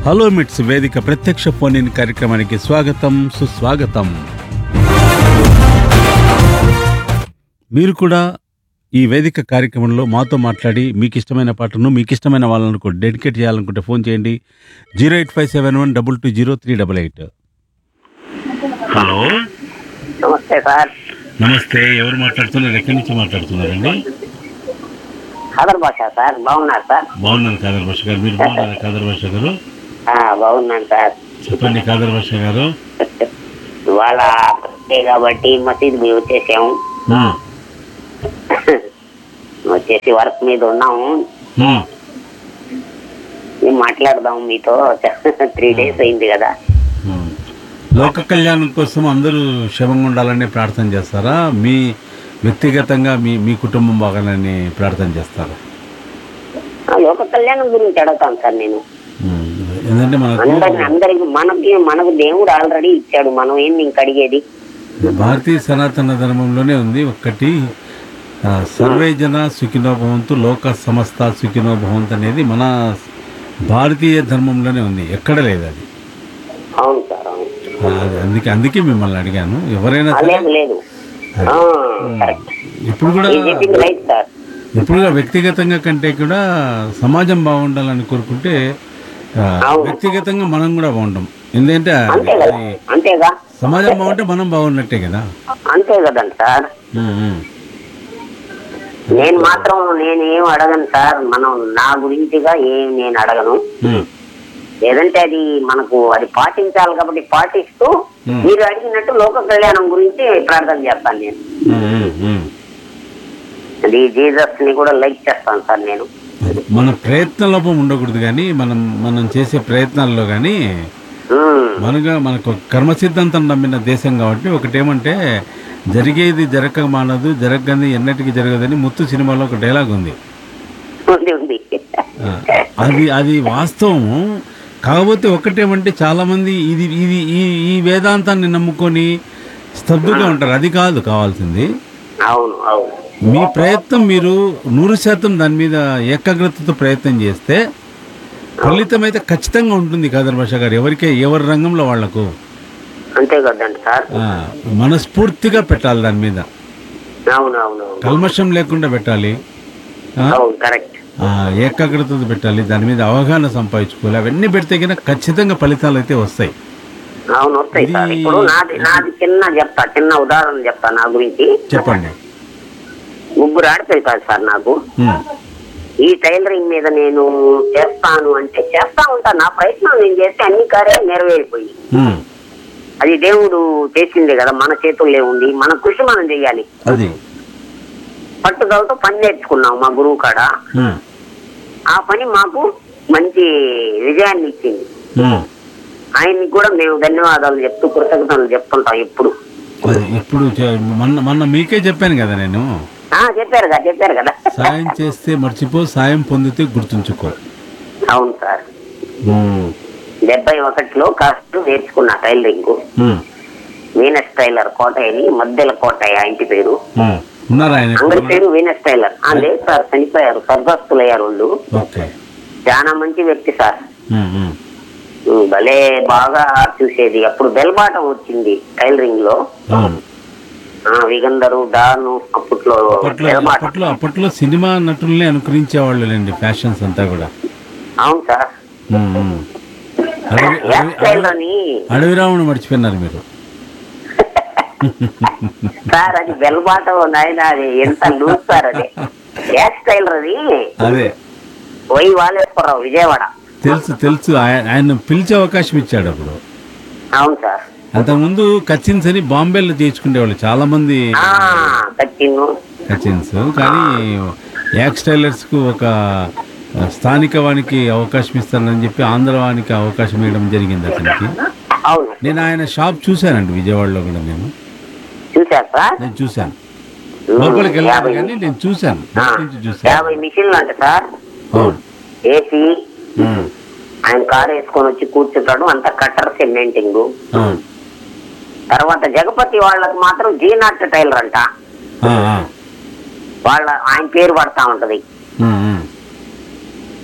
Hello మిట్స్ వేదిక ప్రత్యక్ష ఫోన్ ఇన్ కార్యక్రమానికి స్వాగతం సుస్వాగతం మీరు కూడా ఈ వేదిక కార్యక్రమంలో మాతో మాట్లాడి మీకు ఇష్టమైన పాటను మీకు ఇష్టమైన వాళ్ళను కూడా డెడికేట్ చేయాలనుకుంటే ఫోన్ చేయండి zero eight five seven one double two zero three double eight hello నమస్తే సార్ నమస్తే ఎవరు మాట్లాడుతున్నారు ఎక్కడి నుంచి మాట్లాడుతున్నారండి ఖదర్ భాష సార్ బాగున్నారు సార్ బాగున్నాను కాదర్ భాష గారు మీరు బాగున్నారా కాదర్ భాష గారు ఆ, బాగున్నాను సార్ చెప్పండి కాదర్ భాష గారు ఇవాళ birthday కాబట్టి మసీద్ మేము వచ్చేసాము ఉమ్, వచ్చేసి వర్క్ మీద ఉన్నాము ఉమ్. మేము మాట్లాడదాం మీతో త్రీ డేస్ అయింది కదా ఉమ్. లోక కళ్యాణం కోసం అందరూ క్షేమంగా ఉండాలని ప్రార్థన చేస్తారా మీ వ్యక్తిగతంగా మీ మీ కుటుంబం బాగాలని ప్రార్థన చేస్తారా ఆ, లోక కళ్యాణం గురించి అడుగుతాను సార్ నేను ఉమ్. ఎందుకంటే మనకు అందరికి అందరికి మనకి మనకు దేవుడు ఆల్రెడీ ఇచ్చాడు మనం ఏంది ఇంక అడిగేది భారతీయ సనాతన ధర్మంలోనే ఉంది ఒక్కటి ఆ, సర్వే జన సుఖినో భవంతు లోక సమస్త సుఖినో భవంతు అనేది మన భారతీయ ధర్మంలోనే ఉంది ఎక్కడ లేదు అది అవును సార్ అవును ఆ, అది అందుకే అందుకే మిమ్మల్ని అడిగాను ఎవరైనా సరే లేదు లేదు ఆ, కరెక్ట్ ఇప్పుడు కూడా మీరు చెప్పింది రైట్ సార్ ఇప్పుడు కూడా వ్యక్తిగతంగా కంటే కూడా సమాజం బాగుండాలని కోరుకుంటే ఆ, అవును. వ్యక్తిగతంగా మనం కూడా బాగుంటాం ఎందుకంటే అంతే కదా అది అంతేగా సమాజం బాగుంటే మనం బాగున్నట్టే కదా అంతే కదండి సార్ ఉమ్, ఉమ్. నేను మాత్రం నేను ఏం అడగను సార్ మనం నా గురించిగా ఏం నేను అడగను ఉమ్, లేదంటే అది మనకు అది పాటించాలి కాబట్టి పాటిస్తూ Hmm. మీరు అడిగినట్టు లోక కళ్యాణం గురించి ప్రార్థన చేస్తాను నేను ఉమ్, ఉమ్, ఉమ్. అది జీసస్ ని కూడా లైక్ చేస్తాను సార్ నేను అది మన ప్రయత్న లోపం ఉండకూడదు కానీ మనం మనం చేసే ప్రయత్నాల్లో కానీ Hmm. మనగా మనకు కర్మ సిద్ధాంతం నమ్మిన దేశం కాబట్టి ఒకటేమంటే జరిగేది జరగక మానదు జరగని ఎన్నటికి జరగదని ముత్తు సినిమాలో ఒక డైలాగ్ ఉంది ఉంది ఉంది ఆ, అది అది వాస్తవం కాకపోతే ఒకటేమంటే చాలా మంది ఇది ఇది ఈ ఈ వేదాంతాన్ని నమ్ముకొని స్తబ్దుగా ఉంటారు అది కాదు కావాల్సింది అవును అవును మీ ప్రయత్నం మీరు నూరు శాతం దాని మీద ఏకాగ్రతతో ప్రయత్నం చేస్తే ఫలితం అయితే ఖచ్చితంగా ఉంటుంది కాదర్ భాష గారు ఎవరికే ఎవరి రంగంలో వాళ్లకు అంతే కదండి సార్ ఆ, మనస్ఫూర్తిగా పెట్టాలి దాని మీద అవును అవును అవును కల్మషం లేకుండా పెట్టాలి ఆ, అవును కరెక్ట్ ఆ, ఏకాగ్రతతో పెట్టాలి దాని మీద అవగాహన సంపాదించుకోవాలి అవన్నీ పెడితే కనుక ఖచ్చితంగా ఫలితాలు అయితే వస్తాయి అవును వస్తాయి సార్ ఇది- ఇప్పుడు నాది నాది చిన్న చెప్తా చిన్న ఉదాహరణ చెప్తా నా గురించి చెప్పండి ముగ్గురు ఆడపిల్ల కాదు సార్ నాకు ఉమ్, ఈ టైలరింగ్ మీద నేను చేస్తాను అంటే చేస్తా ఉంటాను నా ప్రయత్నం నేను చేస్తే అన్ని కార్యాలు నెరవేరిపోయి ఉమ్, అది దేవుడు చేసిందే కదా మన చేతుల్లో ఉంది మన కృషి మనం చేయాలి అది పట్టుదలతో పని నేర్చుకున్నాం మా గురువు కాడ ఉమ్, ఆ పని మాకు మంచి విజయాన్ని ఇచ్చింది ఉమ్. ఆయన్ని కూడా మేము ధన్యవాదాలు చెప్తూ కృతజ్ఞతలు చెప్తుంటాం ఎప్పుడు అది ఇప్పుడు చే- మొన్న మొన్న మీకే చెప్పాను కదా నేను ఆ చెప్పారు కదా చెప్పారు కదా సాయం చేస్తే మర్చిపో సాయం పొందితే గుర్తుంచుకో అవును సార్ ఉమ్, డెబ్బై ఒకటిలో కాస్త నేర్చుకున్నా టైలరింగ్ ఉమ్, వీనస్ టైలర్ కోటయ్యని మధ్యల కోటయ్య ఇంటి పేరు ఉమ్. ఉన్నారా ఆయన అందరి పేరు వీనస్ టైలర్ ఆ లేదు సార్ చనిపోయారు స్వర్గస్థులయ్యారు వాళ్ళు ఓకే చాలా మంచి వ్యక్తి సార్ ఉమ్, ఉమ్. ఉమ్, భలే బాగా చూసేది అప్పుడు బెల్బాటం వచ్చింది టైలరింగ్ లో అవును ఆ, విగంధరు డాను అప్పట్లో అప్పట్లో బెల్బాటం అప్పట్లో అప్పట్లో సినిమా నటుల్ని అనుకరించేవాళ్ళండి ఫ్యాషన్స్ అంతా కూడా అవును సార్ ఉమ్, ఉమ్. అడవి హెయిర్ అడవి- స్టైల్ అని అడవి రాముడు మర్చిపోయినారు మీరు సార్ అది బెల్బాటం నాయన అది ఎంత లూజ్ సార్ అది హెయిర్ స్టైల్ అది అదే వై వాలేశ్వరరావు విజయవాడ తెలుసు తెలుసు ఆయన ఆయన పిలిచే అవకాశం ఇచ్చాడు అప్పుడు అవును సార్ అంతకుముందు కచిన్స్ అని బాంబేలో చేయించుకునేవాళ్ళు చాలా మంది ఆ కచ్చిన్ను కచిన్స్ కానీ యాక్స్ టైలర్స్కు ఒక స్థానిక వానికి అవకాశం ఇస్తానని చెప్పి ఆంధ్ర వానికి అవకాశం ఇవ్వడం జరిగింది అతనికి అవును నేను ఆయన షాప్ చూశానండి విజయవాడలో కూడా నేను చూశారు సార్ నేను చూశాను లోపలికి వెళ్ళాను యాభై- కానీ నేను చూశాను ఆ, బయట నుంచి చూశాను యాభై మిషన్లు అంట సార్ అవును ఏసీ ఉమ్, ఆయన కారు వేసుకొని వచ్చి కూర్చుంటాడు అంత కట్టర్ సిమెంటింగ్ అవును తర్వాత జగపతి వాళ్ళకి మాత్రం జీనాట్ టైలర్ అంట ఆ, ఆ. వాళ్ళ ఆయన పేరు పడతా ఉంటది ఉమ్, ఉమ్.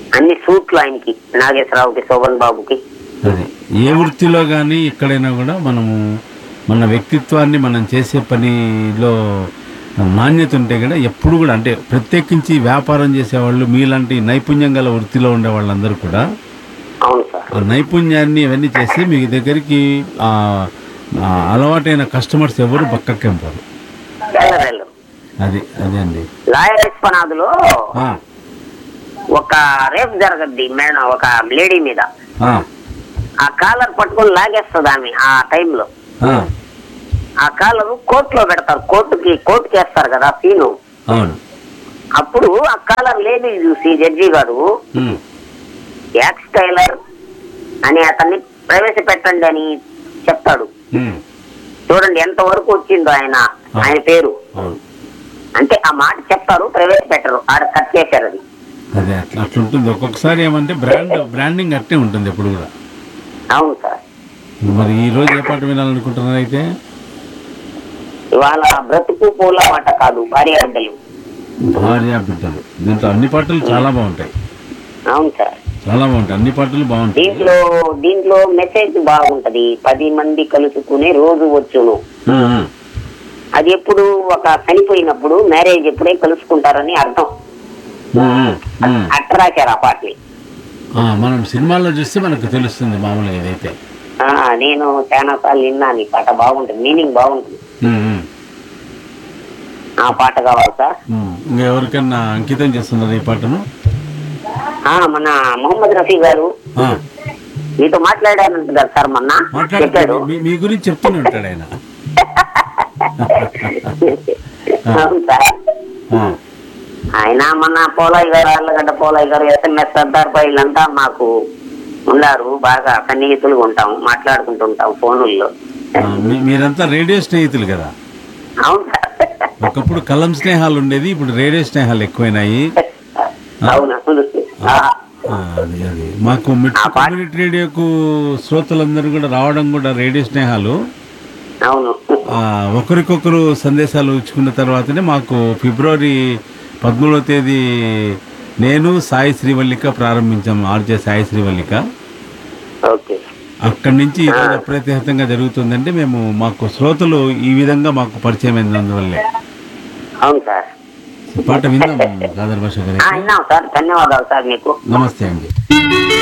అన్ని సూట్లు ఆయనకి నాగేశ్వరరావుకి శోభన్ బాబుకి అదే ఏ వృత్తిలో కానీ ఎక్కడైనా కూడా మనము మన వ్యక్తిత్వాన్ని మనం చేసే పనిలో నాణ్యత ఉంటే కూడా ఎప్పుడు కూడా అంటే ప్రత్యేకించి వ్యాపారం చేసేవాళ్ళు మీలాంటి నైపుణ్యం గల వృత్తిలో ఉండే వాళ్ళందరూ కూడా అవును సార్ ఆ నైపుణ్యాన్ని ఇవన్నీ చేసి మీ దగ్గరికి ఆ, ఆ అలవాటైన కస్టమర్స్ ఎవరు పక్కకెంపారు వెళ్ళరు అది అదే అండి లాయర్ విశ్వనాథ్లో ఆ, ఒక రేపు జరగద్ది మేడం ఒక లేడీ మీద ఆ, ఆ కాలర్ పట్టుకొని లాగేస్తుంది ఆమె ఆ టైంలో ఆ, ఆ కాలరు కోర్టులో పెడతారు కోర్టుకి కోర్టుకి వేస్తారు కదా సీను అవును అప్పుడు ఆ కాలర్ లేడీ చూసి జడ్జి గారు ఉమ్, యాక్స్ టైలర్ అని అతన్ని ప్రవేశపెట్టండి అని చెప్తాడు ఉమ్, చూడండి ఎంత వరకు వచ్చిందో ఆయన ఆయన పేరు అవును అంటే ఆ మాట చెప్తారు ప్రవేశపెట్టరు ఆడ కట్ చేశారు అది అదే అట్లా అట్లుంటుంది ఒక్కొక్కసారి ఏమంటే బ్రాండ్ బ్రాండింగ్ అట్టే ఉంటుంది ఎప్పుడు కూడా అవును సార్ మరి ఈ రోజు ఏ పాట వినాలనుకుంటున్నారు అయితే ఇవాళ బ్రతుకు పూల మాట కాదు భార్య బిడ్డలు భార్య బిడ్డలు దీంట్లో అన్ని పాటలు చాలా బాగుంటాయి అవును సార్ చాలా బాగుంటాయి అన్ని పాటలు బాగుంటాయి దీంట్లో దీంట్లో మెసేజ్ బాగుంటది పది మంది కలుసుకునే రోజు వచ్చును ఉమ్, ఉమ్. అది ఎప్పుడు ఒక చనిపోయినప్పుడు మ్యారేజ్ ఎప్పుడే కలుసుకుంటారని అర్థం ఉమ్, ఉమ్, ఉమ్. అట్ట రాశారు ఆ పాటని ఆ, మనం సినిమాల్లో చూస్తే మనకు తెలుస్తుంది మామూలుగా ఇదైతే ఆ, నేను చాలా సార్లు విన్నాను ఈ పాట బాగుంటుంది మీనింగ్ బాగుంటుంది ఉమ్, ఉమ్, ఆ పాట కావాలి సార్ ఉమ్. ఇంకా ఎవరికన్నా అంకితం చేస్తున్నారు ఈ పాటను ఆ, మన మొహమ్మద్ రఫీ గారు ఆ, మీతో మాట్లాడానంట కదా సార్ మొన్న మాట్లాడండి చెప్పాడు మీ- మీ గురించి చెప్తూనే ఉంటాడు ఆయన అవును సార్ ఆ, ఆయన మన పోలయ్య గారు అల్లగడ్డ పోలయ్య గారు ఎస్ఎంఎస్ సర్దార్ వీళ్ళంతా మాకు ఉన్నారు బాగా సన్నిహితులుగా ఉంటాం మాట్లాడుకుంటుంటాం ఫోనుల్లో ఆ, మీ- మీరంతా రేడియో స్నేహితులు కదా అవును సార్ ఒకప్పుడు కలం స్నేహాలు ఉండేది ఇప్పుడు రేడియో స్నేహాలు ఎక్కువైనాయి అవును అవును ఆ, ఆ, అది అది మాకు మిట్స్ ఆ పాట- కమ్యూనిటీ రేడియోకు శ్రోతలందరూ కూడా రావడం కూడా రేడియో స్నేహాలు అవును ఆ, ఒకరికొకరు సందేశాలు ఇచ్చుకున్న తర్వాతనే మాకు ఫిబ్రవరి పదమూడవ తేదీ నేను సాయి శ్రీవల్లిక ప్రారంభించాం ఆర్జే సాయి శ్రీవల్లిక ఓకే అక్కడి నుంచి ఈరోజు అప్రతిహతంగా జరుగుతుందంటే మేము మాకు శ్రోతలు ఈ విధంగా మాకు పరిచయం అయినందువల్లే అవును సార్ పాట విందాం కాదర్ భాష గారి ఆ, విన్నాం సార్ ధన్యవాదాలు సార్ మీకు నమస్తే అండి